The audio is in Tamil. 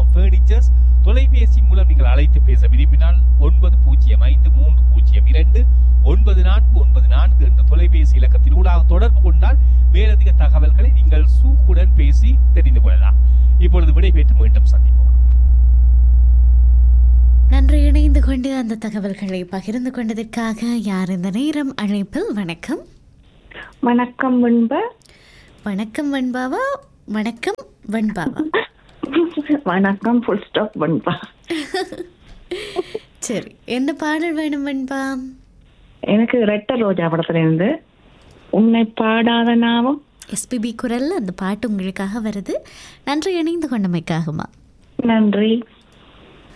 செல்வம் ஃபர்னிச்சர்ஸ் தொலைபேசி மூலம் நீங்கள் அழைத்து பேச விரும்பினால் ஒன்பது பூஜ்ஜியம் ஐந்து மூன்று பூஜ்ஜியம் இரண்டு ஒன்பது நான்கு ஒன்பது நான்கு என்ற தொலைபேசி இலக்கத்தின் ஊடாக தொடர்பு கொண்டால் மேலதிக தகவல்களை நீங்கள் சூக்குடன் பேசி தெரிந்து கொள்ளலாம் இப்பொழுது விடைபெற்று மீண்டும் சந்திப்போம் நன்றி இணைந்து கொண்டு அந்த தகவல்களை பகிர்ந்து கொண்டதற்காக யார் இந்த நேரம் அழைப்பில் வணக்கம் வணக்கம் முன்பு வணக்கம் வண்பாவா வணக்கம் வண்பாவா வணக்கம் ஃபுல் ஸ்டாப் வன்பா சரி என்ன பாடல் வேணும் வண்பா எனக்கு ரெட்ட ரோஜா படத்துல இருந்து உன்னை பாடாத நாவும் எஸ்பிபி குரல்ல அந்த பாட்டு உங்களுக்காக வருது நன்றி இணைந்து கொண்டமைக்காகுமா நன்றி